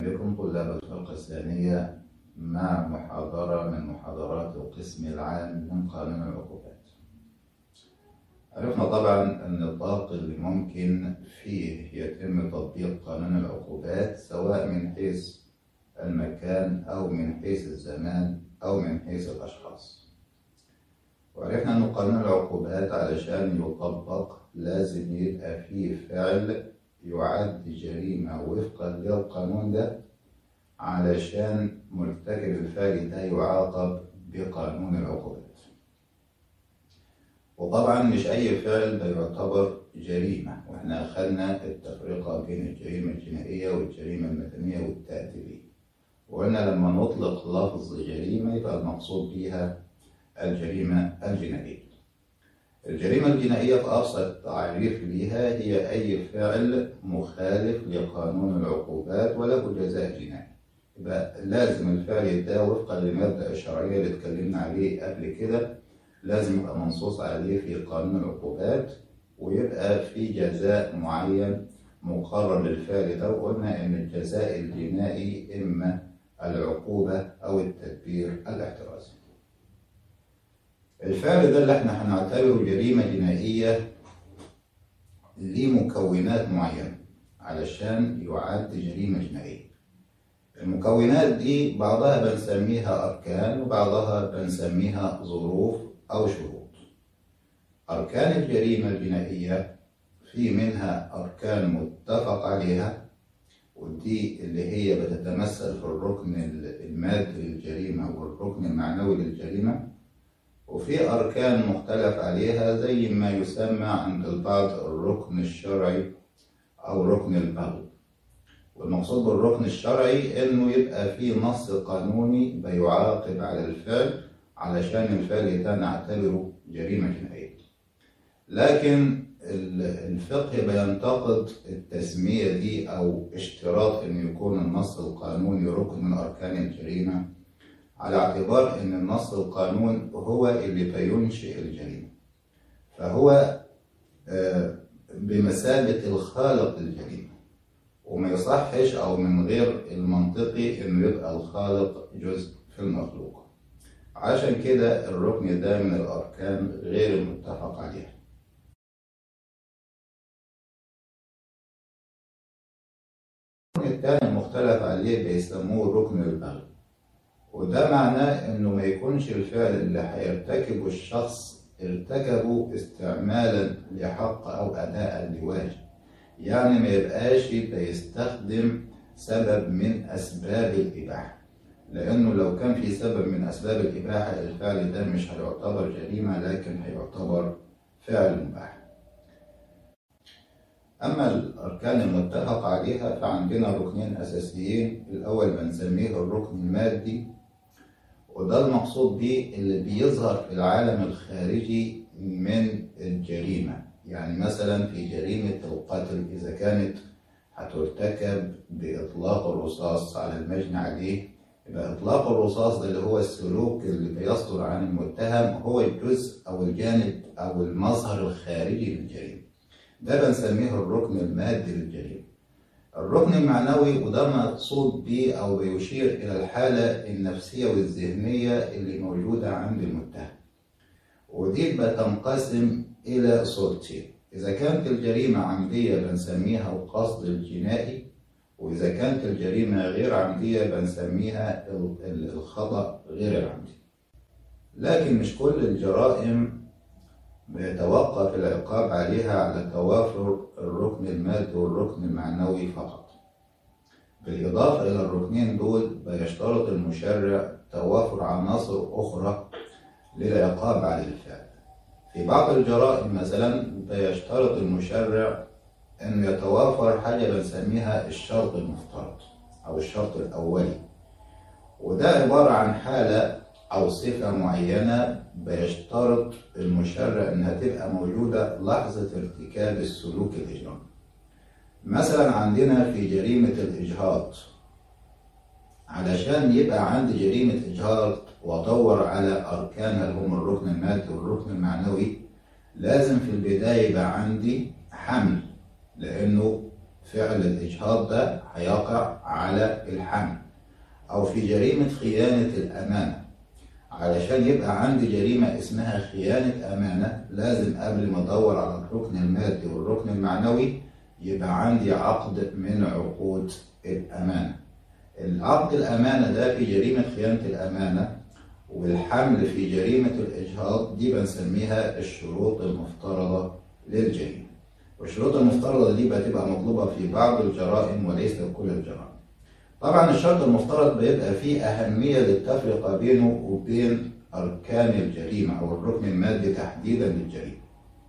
بكم طلاب الفرقة الثانية مع محاضرة من محاضرات القسم العام من قانون العقوبات عرفنا طبعا أن الضغط اللي ممكن فيه يتم تطبيق قانون العقوبات سواء من حيث المكان أو من حيث الزمان أو من حيث الأشخاص وعرفنا أن قانون العقوبات علشان يطبق لازم يبقى فيه فعل يعد جريمة وفقا للقانون ده علشان مرتكب الفعل ده يعاقب بقانون العقوبات وطبعا مش أي فعل بيعتبر جريمة واحنا أخذنا التفرقة بين الجريمة الجنائية والجريمة المدنية والتأديبية وقلنا لما نطلق لفظ جريمة يبقى المقصود بيها الجريمة الجنائية الجريمة الجنائية في أبسط تعريف ليها هي أي فعل مخالف لقانون العقوبات وله جزاء جنائي يبقى لازم الفعل ده وفقا للمبدأ الشرعية اللي اتكلمنا عليه قبل كده لازم يبقى منصوص عليه في قانون العقوبات ويبقى في جزاء معين مقرر للفعل ده وقلنا إن الجزاء الجنائي إما العقوبة أو التدبير الاحترازي. الفعل ده اللي احنا هنعتبره جريمة جنائية ليه مكونات معينة علشان يعد جريمة جنائية. المكونات دي بعضها بنسميها أركان وبعضها بنسميها ظروف أو شروط. أركان الجريمة الجنائية في منها أركان متفق عليها ودي اللي هي بتتمثل في الركن المادي للجريمة والركن المعنوي للجريمة وفي أركان مختلف عليها زي ما يسمى عند البعض الركن الشرعي أو ركن البغي والمقصود بالركن الشرعي إنه يبقى في نص قانوني بيعاقب على الفعل علشان الفعل ده نعتبره جريمة جنائية لكن الفقه بينتقد التسمية دي أو اشتراط إن يكون النص القانوني ركن من أركان الجريمة على اعتبار إن النص القانون هو اللي بينشئ الجريمة فهو بمثابة الخالق للجريمة وما يصحش أو من غير المنطقي إنه يبقى الخالق جزء في المخلوق عشان كده الركن ده من الأركان غير المتفق عليها الركن الثاني المختلف عليه بيسموه ركن البغي وده معناه انه ما يكونش الفعل اللي هيرتكبه الشخص ارتكبه استعمالا لحق او اداء لواجب يعني ما يبقاش بيستخدم سبب من اسباب الاباحه لانه لو كان في سبب من اسباب الاباحه الفعل ده مش هيعتبر جريمه لكن هيعتبر فعل مباح أما الأركان المتفق عليها فعندنا ركنين أساسيين الأول بنسميه الركن المادي وده المقصود به اللي بيظهر في العالم الخارجي من الجريمة يعني مثلا في جريمة القتل إذا كانت هترتكب بإطلاق الرصاص على المجني عليه يبقى إطلاق الرصاص ده اللي هو السلوك اللي بيصدر عن المتهم هو الجزء أو الجانب أو المظهر الخارجي للجريمة ده بنسميه الركن المادي للجريمة الركن المعنوي وده مقصود بيه أو بيشير إلى الحالة النفسية والذهنية اللي موجودة عند المتهم ودي بتنقسم إلى صورتين إذا كانت الجريمة عمدية بنسميها القصد الجنائي وإذا كانت الجريمة غير عمدية بنسميها الخطأ غير العمدي لكن مش كل الجرائم بيتوقف العقاب عليها على توافر الركن المادي والركن المعنوي فقط بالإضافة إلى الركنين دول بيشترط المشرع توافر عناصر أخرى للعقاب على الفعل في بعض الجرائم مثلا بيشترط المشرع أنه يتوافر حاجة بنسميها الشرط المفترض أو الشرط الأولي وده عبارة عن حالة أو صفة معينة بيشترط المشرع إنها تبقى موجودة لحظة ارتكاب السلوك الإجرامي. مثلا عندنا في جريمة الإجهاض علشان يبقى عندي جريمة إجهاض وأدور على أركانها اللي هم الركن المادي والركن المعنوي لازم في البداية يبقى عندي حمل لأنه فعل الإجهاض ده هيقع على الحمل أو في جريمة خيانة الأمانة علشان يبقى عندي جريمة اسمها خيانة أمانة لازم قبل ما أدور على الركن المادي والركن المعنوي يبقى عندي عقد من عقود الأمانة العقد الأمانة ده في جريمة خيانة الأمانة والحمل في جريمة الإجهاض دي بنسميها الشروط المفترضة للجريمة والشروط المفترضة دي بتبقى مطلوبة في بعض الجرائم وليس كل الجرائم طبعا الشرط المفترض بيبقى فيه أهمية للتفرقة بينه وبين أركان الجريمة أو الركن المادي تحديدا للجريمة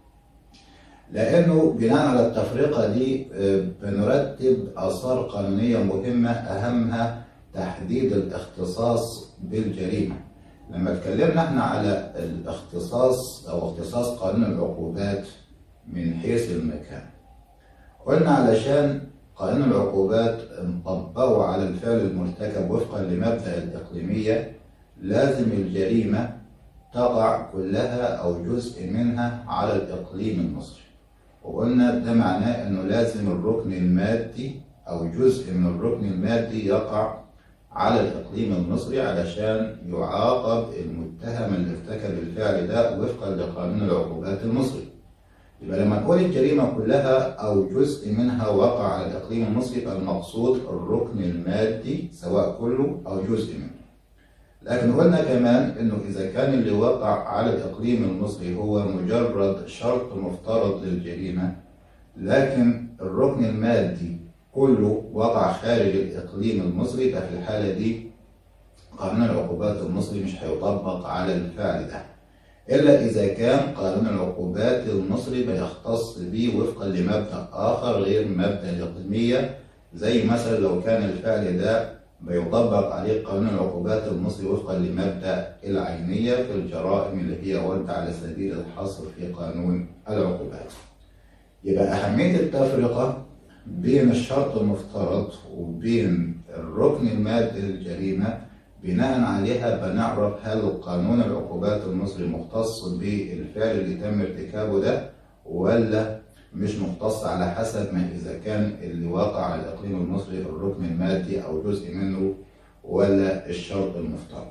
لأنه بناء على التفرقة دي بنرتب آثار قانونية مهمة أهمها تحديد الاختصاص بالجريمة لما اتكلمنا احنا على الاختصاص أو اختصاص قانون العقوبات من حيث المكان قلنا علشان قانون العقوبات نطبقه على الفعل المرتكب وفقا لمبدأ الإقليمية لازم الجريمة تقع كلها أو جزء منها على الإقليم المصري وقلنا ده معناه إنه لازم الركن المادي أو جزء من الركن المادي يقع على الإقليم المصري علشان يعاقب المتهم اللي ارتكب الفعل ده وفقا لقانون العقوبات المصري يبقى لما نقول الجريمة كلها أو جزء منها وقع على الإقليم المصري يبقى المقصود الركن المادي سواء كله أو جزء منه. لكن قلنا كمان إنه إذا كان اللي وقع على الإقليم المصري هو مجرد شرط مفترض للجريمة لكن الركن المادي كله وقع خارج الإقليم المصري ففي الحالة دي قانون العقوبات المصري مش هيطبق على الفعل ده. إلا إذا كان قانون العقوبات المصري بيختص به وفقا لمبدأ آخر غير مبدأ الإقليمية زي مثلا لو كان الفعل ده بيطبق عليه قانون العقوبات المصري وفقا لمبدأ العينية في الجرائم اللي هي ورد على سبيل الحصر في قانون العقوبات. يبقى أهمية التفرقة بين الشرط المفترض وبين الركن المادي للجريمة بناء عليها بنعرف هل قانون العقوبات المصري مختص بالفعل اللي تم ارتكابه ده ولا مش مختص على حسب ما إذا كان اللي واقع على الإقليم المصري الركن المادي أو جزء منه ولا الشرط المفترض.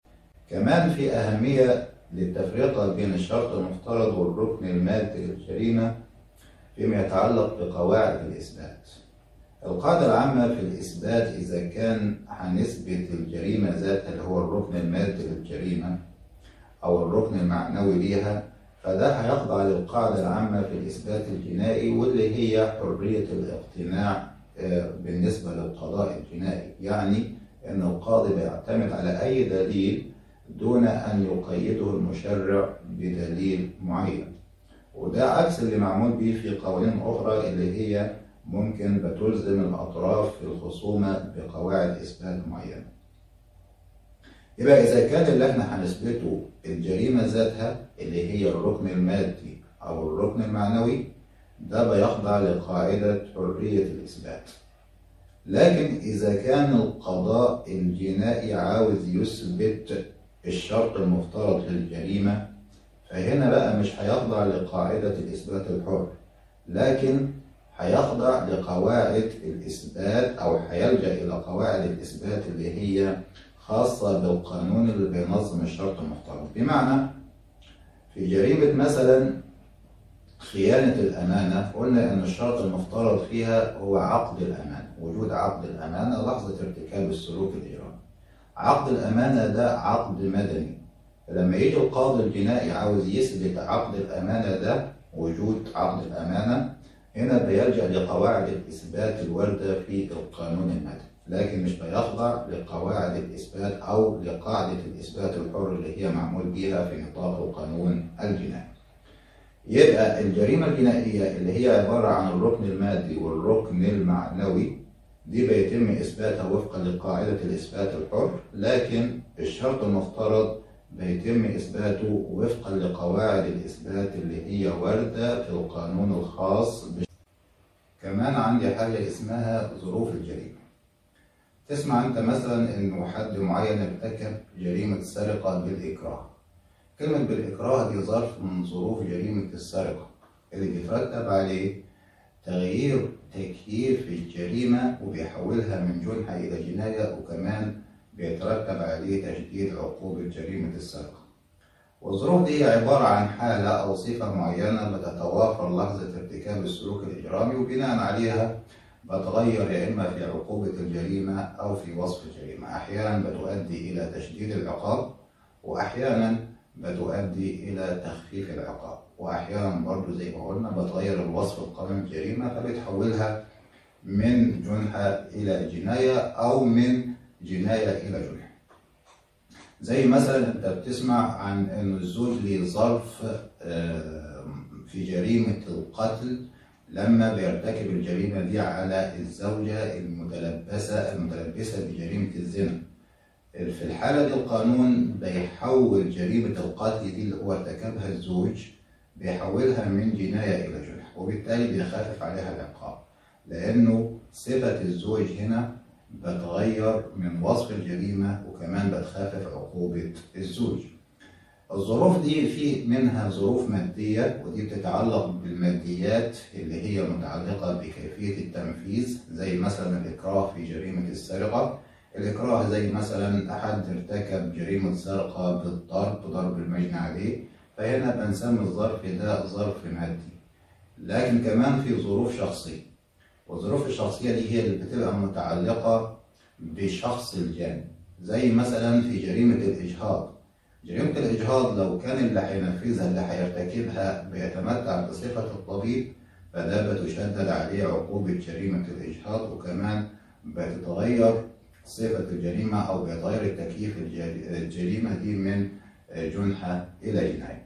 كمان في أهمية للتفرقة بين الشرط المفترض والركن المادي للجريمة فيما يتعلق بقواعد الإثبات. القاعدة العامة في الإثبات إذا كان هنثبت الجريمة ذاتها اللي هو الركن المادي للجريمة أو الركن المعنوي ليها فده هيخضع للقاعدة العامة في الإثبات الجنائي واللي هي حرية الاقتناع بالنسبة للقضاء الجنائي يعني أن القاضي بيعتمد على أي دليل دون أن يقيده المشرع بدليل معين وده عكس اللي معمول به في قوانين أخرى اللي هي ممكن بتلزم الأطراف في الخصومة بقواعد إثبات معينة. يبقى إذا كان اللي إحنا هنثبته الجريمة ذاتها اللي هي الركن المادي أو الركن المعنوي ده بيخضع لقاعدة حرية الإثبات. لكن إذا كان القضاء الجنائي عاوز يثبت الشرط المفترض للجريمة فهنا بقى مش هيخضع لقاعدة الإثبات الحر لكن هيخضع لقواعد الإثبات أو هيلجأ إلى قواعد الإثبات اللي هي خاصة بالقانون اللي بينظم الشرط المفترض بمعنى في جريمة مثلا خيانة الأمانة قلنا أن الشرط المفترض فيها هو عقد الأمانة وجود عقد الأمانة لحظة ارتكاب السلوك الإجرامي عقد الأمانة ده عقد مدني لما يجي القاضي الجنائي عاوز يثبت عقد الأمانة ده وجود عقد الأمانة هنا بيلجأ لقواعد الإثبات الواردة في القانون المدني لكن مش بيخضع لقواعد الإثبات أو لقاعدة الإثبات الحر اللي هي معمول بيها في نطاق القانون الجنائي يبقى الجريمة الجنائية اللي هي عبارة عن الركن المادي والركن المعنوي دي بيتم إثباتها وفقا لقاعدة الإثبات الحر لكن الشرط المفترض بيتم إثباته وفقا لقواعد الإثبات اللي هي واردة في القانون الخاص ب... كمان عندي حاجة اسمها ظروف الجريمة تسمع أنت مثلا إنه حد معين ارتكب جريمة سرقة بالإكراه كلمة بالإكراه دي ظرف من ظروف جريمة السرقة اللي بيترتب عليه تغيير تكييف الجريمة وبيحولها من جنحة إلى جناية وكمان بيترتب عليه تشديد عقوبة جريمة السرقة والظروف دي عبارة عن حالة أو صفة معينة بتتوافر لحظة ارتكاب السلوك الإجرامي وبناء عليها بتغير يا إما في عقوبة الجريمة أو في وصف الجريمة أحيانا بتؤدي إلى تشديد العقاب وأحيانا بتؤدي إلى تخفيف العقاب وأحيانا برضو زي ما قلنا بتغير الوصف القانوني الجريمة فبتحولها من جنحة إلى جناية أو من جناية إلى جنحة زي مثلا أنت بتسمع عن إن الزوج ليه ظرف في جريمة القتل لما بيرتكب الجريمة دي على الزوجة المتلبسة المتلبسة بجريمة الزنا في الحالة دي القانون بيحول جريمة القتل دي اللي هو ارتكبها الزوج بيحولها من جناية إلى جنح وبالتالي بيخفف عليها العقاب لأنه صفة الزوج هنا بتغير من وصف الجريمة وكمان بتخفف عقوبة الزوج الظروف دي في منها ظروف مادية ودي بتتعلق بالماديات اللي هي متعلقة بكيفية التنفيذ زي مثلا الإكراه في جريمة السرقة الإكراه زي مثلا أحد ارتكب جريمة سرقة بالضرب ضرب المجني عليه فهنا بنسمي الظرف ده ظرف مادي لكن كمان في ظروف شخصية والظروف الشخصية دي هي اللي بتبقى متعلقة بشخص الجاني زي مثلا في جريمة الإجهاض جريمة الإجهاض لو كان اللي هينفذها اللي هيرتكبها بيتمتع بصفة الطبيب فده بتشدد عليه عقوبة جريمة الإجهاض وكمان بتتغير صفة الجريمة أو بيتغير التكييف الجريمة دي من جنحة إلى جناية.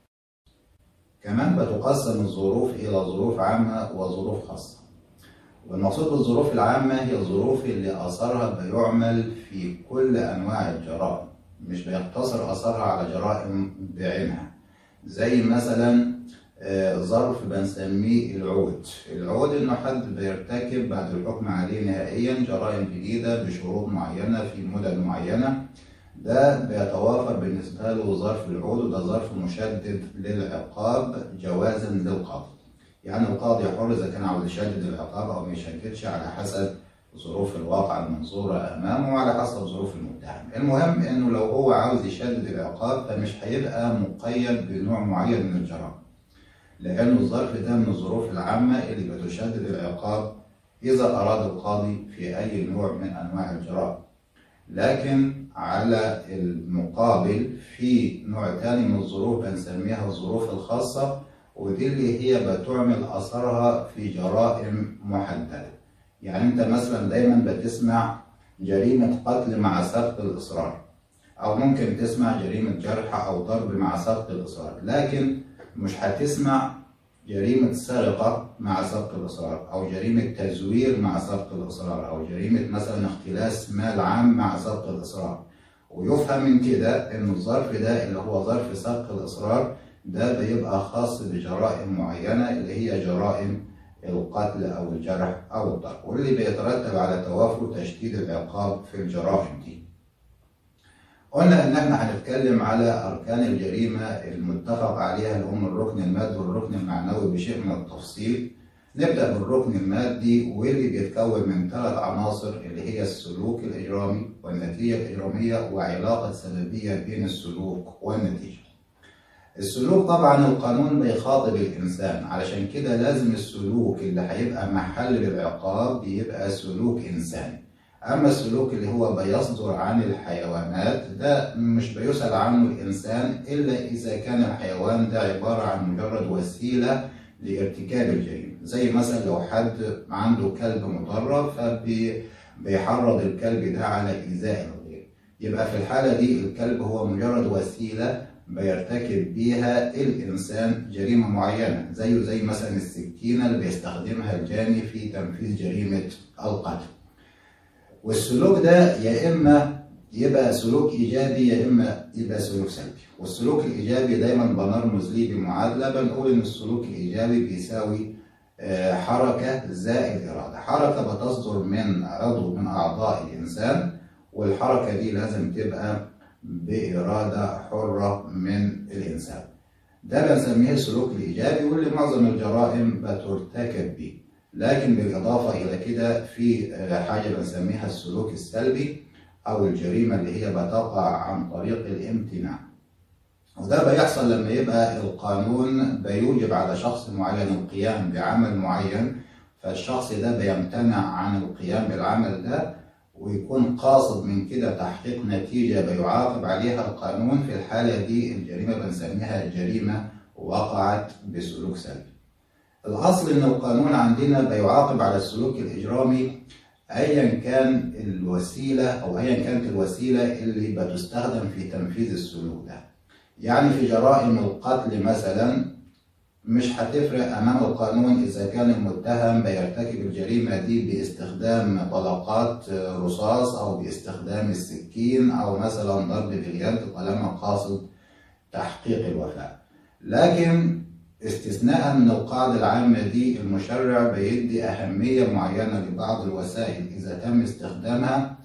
كمان بتقسم الظروف إلى ظروف عامة وظروف خاصة. والمقصود بالظروف العامة هي الظروف اللي أثرها بيعمل في كل أنواع الجرائم مش بيقتصر أثرها على جرائم بعينها زي مثلا ظرف بنسميه العود العود إنه حد بيرتكب بعد الحكم عليه نهائيا جرائم جديدة بشروط معينة في مدد معينة ده بيتوافر بالنسبة له ظرف العود وده ظرف مشدد للعقاب جوازا للقاضي يعني القاضي حر إذا كان عاوز يشدد العقاب أو ما يشددش على حسب ظروف الواقع المنظورة أمامه وعلى حسب ظروف المتهم المهم إنه لو هو عاوز يشدد العقاب فمش هيبقى مقيد بنوع معين من الجرائم لأن الظرف ده من الظروف العامة اللي بتشدد العقاب إذا أراد القاضي في أي نوع من أنواع الجرائم لكن على المقابل في نوع تاني من الظروف بنسميها الظروف الخاصة ودي اللي هي بتعمل أثرها في جرائم محددة يعني أنت مثلا دايما بتسمع جريمة قتل مع سبق الإصرار أو ممكن تسمع جريمة جرح أو ضرب مع سبق الإصرار لكن مش هتسمع جريمة سرقة مع سبق الإصرار أو جريمة تزوير مع سبق الإصرار أو جريمة مثلا اختلاس مال عام مع سبق الإصرار ويفهم من كده إن الظرف ده اللي هو ظرف سبق الإصرار ده بيبقى خاص بجرائم معينة اللي هي جرائم القتل أو الجرح أو الضرب واللي بيترتب على توافر تشديد العقاب في الجرائم دي قلنا إن إحنا هنتكلم على أركان الجريمة المتفق عليها اللي هم الركن المادي والركن المعنوي بشيء من التفصيل نبدأ بالركن المادي واللي بيتكون من ثلاث عناصر اللي هي السلوك الإجرامي والنتيجة الإجرامية وعلاقة سببية بين السلوك والنتيجة. السلوك طبعا القانون بيخاطب الإنسان علشان كده لازم السلوك اللي هيبقى محل للعقاب يبقى سلوك إنساني. أما السلوك اللي هو بيصدر عن الحيوانات ده مش بيسأل عنه الإنسان إلا إذا كان الحيوان ده عبارة عن مجرد وسيلة لارتكاب الجريمة زي مثلا لو حد عنده كلب مدرب فبيحرض الكلب ده على إيذاء الغير يبقى في الحالة دي الكلب هو مجرد وسيلة بيرتكب بيها الإنسان جريمة معينة زيه زي مثلا السكينة اللي بيستخدمها الجاني في تنفيذ جريمة القتل والسلوك ده يا إما يبقى سلوك إيجابي يا إما يبقى سلوك سلبي والسلوك الإيجابي دايما بنرمز ليه بمعادلة بنقول إن السلوك الإيجابي بيساوي حركة زائد إرادة حركة بتصدر من عضو من أعضاء الإنسان والحركة دي لازم تبقى بإرادة حرة من الإنسان ده بنسميه السلوك الإيجابي واللي معظم الجرائم بترتكب بيه لكن بالإضافة إلى كده في حاجة بنسميها السلوك السلبي أو الجريمة اللي هي بتقع عن طريق الامتناع وده بيحصل لما يبقى القانون بيوجب على شخص معين القيام بعمل معين فالشخص ده بيمتنع عن القيام بالعمل ده ويكون قاصد من كده تحقيق نتيجة بيعاقب عليها القانون في الحالة دي الجريمة بنسميها جريمة وقعت بسلوك سلبي الأصل إن القانون عندنا بيعاقب على السلوك الإجرامي أيا كان الوسيلة أو أيا كانت الوسيلة اللي بتستخدم في تنفيذ السلوك ده يعني في جرائم القتل مثلا مش هتفرق أمام القانون إذا كان المتهم بيرتكب الجريمة دي باستخدام طلقات رصاص أو باستخدام السكين أو مثلا ضرب باليد طالما قاصد تحقيق الوفاة لكن استثناء من القاعدة العامة دي المشرع بيدي أهمية معينة لبعض الوسائل إذا تم استخدامها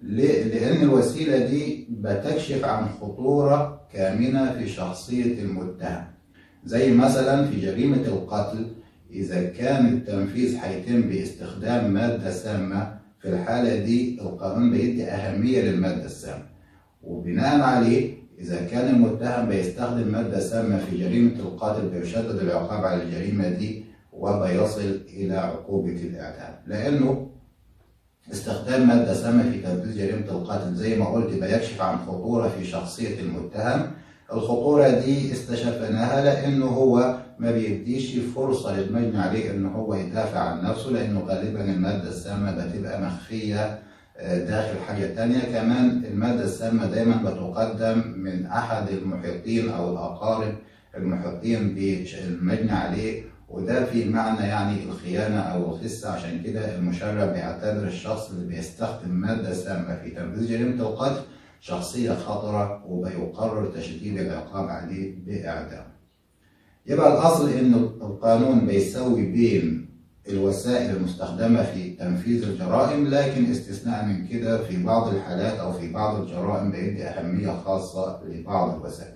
لأن الوسيلة دي بتكشف عن خطورة كامنة في شخصية المتهم زي مثلا في جريمة القتل إذا كان التنفيذ هيتم باستخدام مادة سامة في الحالة دي القانون بيدي أهمية للمادة السامة وبناء عليه إذا كان المتهم بيستخدم مادة سامة في جريمة القتل بيشدد العقاب على الجريمة دي وبيصل إلى عقوبة الإعدام لأنه استخدام مادة سامة في تنفيذ جريمة القتل زي ما قلت بيكشف عن خطورة في شخصية المتهم الخطورة دي استشفناها لأنه هو ما بيديش فرصة للمجني عليه إن هو يدافع عن نفسه لأنه غالبا المادة السامة بتبقى مخفية داخل حاجة تانية كمان المادة السامة دايما بتقدم من أحد المحيطين أو الأقارب المحيطين بالمجني عليه وده في معنى يعني الخيانة أو الخسة عشان كده المشرع بيعتبر الشخص اللي بيستخدم مادة سامة في تنفيذ جريمة القتل شخصية خطرة وبيقرر تشديد العقاب عليه بإعدام. يبقى الأصل إن القانون بيسوي بين الوسائل المستخدمة في تنفيذ الجرائم لكن استثناء من كده في بعض الحالات أو في بعض الجرائم بيدي أهمية خاصة لبعض الوسائل.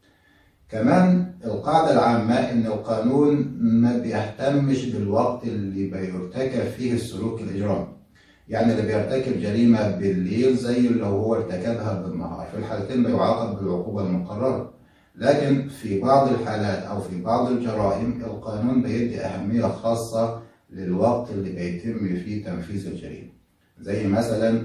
كمان القاعدة العامة إن القانون ما بيهتمش بالوقت اللي بيرتكب فيه السلوك الإجرامي. يعني اللي بيرتكب جريمة بالليل زي لو هو ارتكبها بالنهار في الحالتين بيعاقب بالعقوبة المقررة لكن في بعض الحالات أو في بعض الجرائم القانون بيدي أهمية خاصة للوقت اللي بيتم فيه تنفيذ الجريمة زي مثلا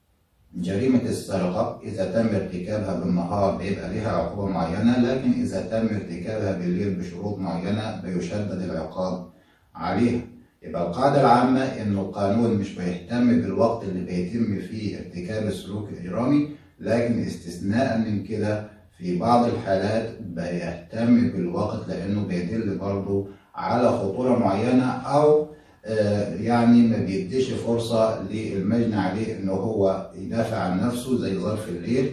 جريمة السرقة إذا تم ارتكابها بالنهار بيبقى لها عقوبة معينة لكن إذا تم ارتكابها بالليل بشروط معينة بيشدد العقاب عليها يبقى القاعدة العامة إن القانون مش بيهتم بالوقت اللي بيتم فيه ارتكاب السلوك الإجرامي لكن استثناء من كده في بعض الحالات بيهتم بالوقت لأنه بيدل برضه على خطورة معينة أو يعني ما بيديش فرصة للمجني عليه إن هو يدافع عن نفسه زي ظرف الليل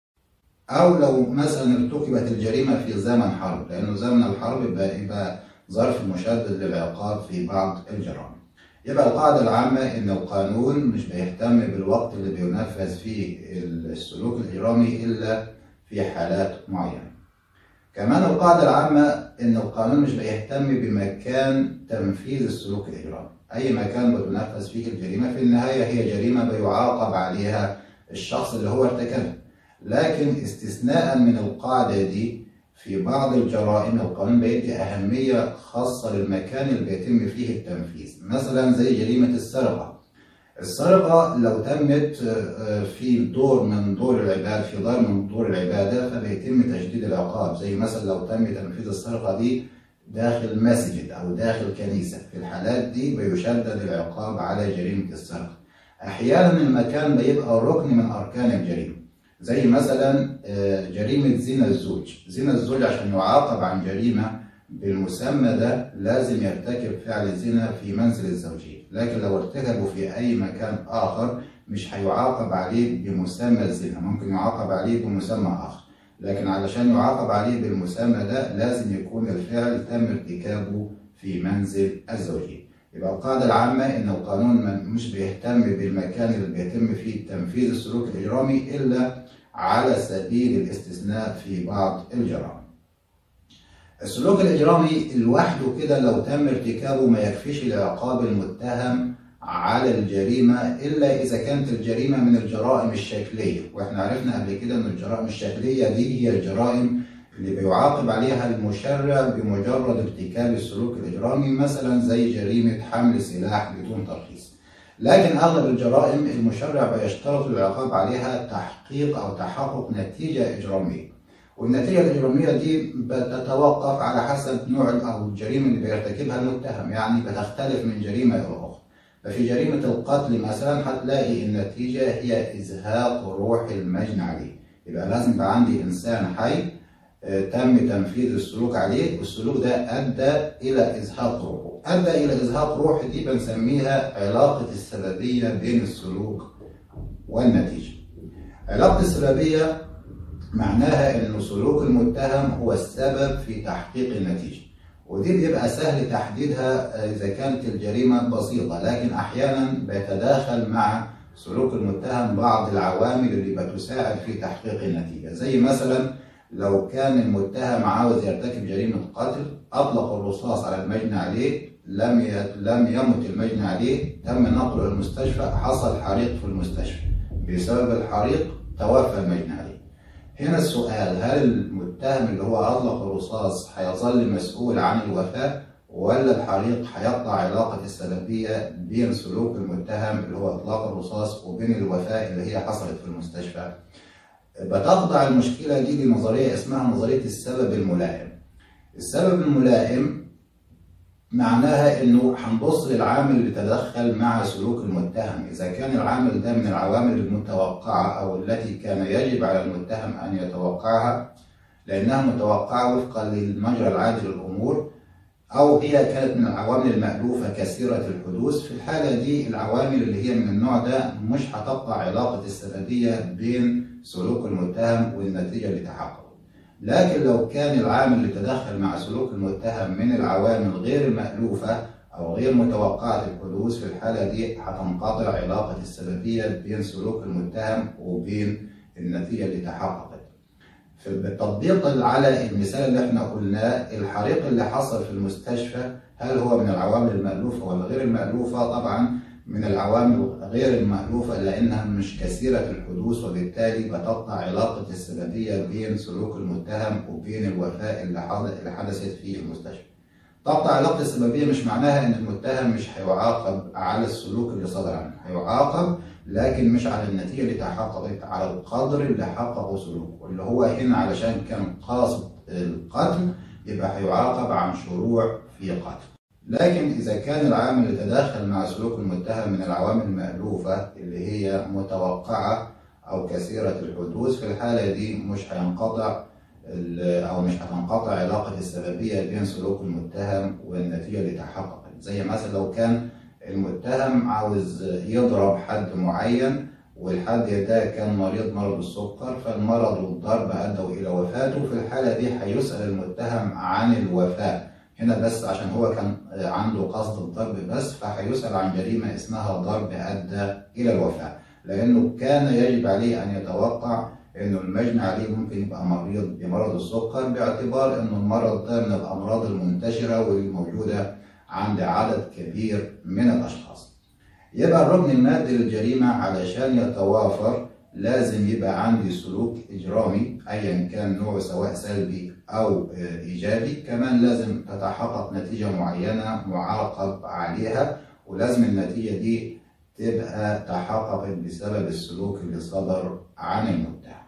أو لو مثلا ارتكبت الجريمة في زمن حرب لأنه زمن الحرب يبقى ظرف مشدد للعقاب في بعض الجرائم يبقى القاعدة العامة إن القانون مش بيهتم بالوقت اللي بينفذ فيه السلوك الإجرامي إلا في حالات معينة. كمان القاعدة العامة إن القانون مش بيهتم بمكان تنفيذ السلوك الإجرامي. أي مكان بتنفذ فيه الجريمة في النهاية هي جريمة بيعاقب عليها الشخص اللي هو ارتكبها. لكن استثناء من القاعدة دي في بعض الجرائم القانون بيدي أهمية خاصة للمكان اللي بيتم فيه التنفيذ مثلا زي جريمة السرقة السرقة لو تمت في دور من دور العبادة في دار من دور العبادة فبيتم تشديد العقاب زي مثلا لو تم تنفيذ السرقة دي داخل مسجد أو داخل كنيسة في الحالات دي بيشدد العقاب على جريمة السرقة أحيانا المكان بيبقى ركن من أركان الجريمة زي مثلا جريمة زنا الزوج زنا الزوج عشان يعاقب عن جريمة بالمسمى ده لازم يرتكب فعل الزنا في منزل الزوجية لكن لو ارتكبه في أي مكان آخر مش هيعاقب عليه بمسمى الزنا ممكن يعاقب عليه بمسمى آخر لكن علشان يعاقب عليه بالمسمى ده لازم يكون الفعل تم ارتكابه في منزل الزوجية يبقى القاعدة العامة إن القانون مش بيهتم بالمكان اللي بيتم فيه تنفيذ السلوك الإجرامي إلا على سبيل الاستثناء في بعض الجرائم. السلوك الإجرامي لوحده كده لو تم ارتكابه ما يكفيش لعقاب المتهم على الجريمة إلا إذا كانت الجريمة من الجرائم الشكلية وإحنا عرفنا قبل كده أن الجرائم الشكلية دي هي الجرائم اللي بيعاقب عليها المشرع بمجرد ارتكاب السلوك الإجرامي مثلا زي جريمة حمل سلاح بدون ترخيص لكن أغلب الجرائم المشرع بيشترط العقاب عليها تحقيق أو تحقق نتيجة إجرامية والنتيجة الإجرامية دي بتتوقف على حسب نوع أو الجريمة اللي بيرتكبها المتهم يعني بتختلف من جريمة إلى أخرى ففي جريمة القتل مثلا هتلاقي النتيجة هي إزهاق روح المجني عليه يبقى لازم يبقى عندي إنسان حي تم تنفيذ السلوك عليه والسلوك ده أدى إلى إزهاق روحه أدى إلى إزهاق روح دي بنسميها علاقة السببية بين السلوك والنتيجة علاقة السببية معناها أن سلوك المتهم هو السبب في تحقيق النتيجة ودي بيبقى سهل تحديدها إذا كانت الجريمة بسيطة لكن أحيانا بيتداخل مع سلوك المتهم بعض العوامل اللي بتساعد في تحقيق النتيجة زي مثلا لو كان المتهم عاوز يرتكب جريمة قتل أطلق الرصاص على المجني عليه لم لم يمت المجني عليه تم نقله المستشفى حصل حريق في المستشفى بسبب الحريق توفى المجني عليه هنا السؤال هل المتهم اللي هو أطلق الرصاص هيظل مسؤول عن الوفاة ولا الحريق هيقطع علاقة السببية بين سلوك المتهم اللي هو إطلاق الرصاص وبين الوفاة اللي هي حصلت في المستشفى؟ بتخضع المشكلة دي لنظرية اسمها نظرية السبب الملائم. السبب الملائم معناها انه هنبص للعامل اللي تدخل مع سلوك المتهم، اذا كان العامل ده من العوامل المتوقعة او التي كان يجب على المتهم ان يتوقعها لانها متوقعة وفقا للمجرى العادي للامور او هي كانت من العوامل المألوفة كثيرة الحدوث، في الحالة دي العوامل اللي هي من النوع ده مش هتقطع علاقة السببية بين سلوك المتهم والنتيجة اللي تحققت. لكن لو كان العامل اللي تدخل مع سلوك المتهم من العوامل غير المألوفة أو غير متوقعة الحدوث في الحالة دي هتنقطع علاقة السببية بين سلوك المتهم وبين النتيجة اللي تحققت. في التطبيق على المثال اللي احنا قلناه الحريق اللي حصل في المستشفى هل هو من العوامل المألوفة ولا غير المألوفة؟ طبعا من العوامل غير المألوفة لأنها مش كثيرة الحدوث وبالتالي بتقطع علاقة السببية بين سلوك المتهم وبين الوفاة اللي حدثت في المستشفى. تقطع علاقة السببية مش معناها إن المتهم مش هيعاقب على السلوك اللي صدر عنه، هيعاقب لكن مش على النتيجة اللي تحققت على القدر اللي حققه سلوكه، اللي هو هنا علشان كان قاصد القتل يبقى هيعاقب عن شروع في قتل. لكن إذا كان العامل اللي تداخل مع سلوك المتهم من العوامل المألوفة اللي هي متوقعة أو كثيرة الحدوث في الحالة دي مش هينقطع أو مش هتنقطع علاقة السببية بين سلوك المتهم والنتيجة اللي تحققت زي مثلا لو كان المتهم عاوز يضرب حد معين والحد ده كان مريض مرض السكر فالمرض والضرب أدوا إلى وفاته في الحالة دي هيسأل المتهم عن الوفاة هنا بس عشان هو كان عنده قصد الضرب بس فهيسأل عن جريمة اسمها ضرب أدى إلى الوفاة لأنه كان يجب عليه أن يتوقع إنه المجني عليه ممكن يبقى مريض بمرض السكر باعتبار إنه المرض ده من الأمراض المنتشرة والموجودة عند عدد كبير من الأشخاص. يبقى الركن المادي للجريمة علشان يتوافر لازم يبقى عندي سلوك إجرامي أيا كان نوعه سواء سلبي أو إيجابي كمان لازم تتحقق نتيجة معينة معاقب عليها ولازم النتيجة دي تبقى تحققت بسبب السلوك اللي صدر عن المتهم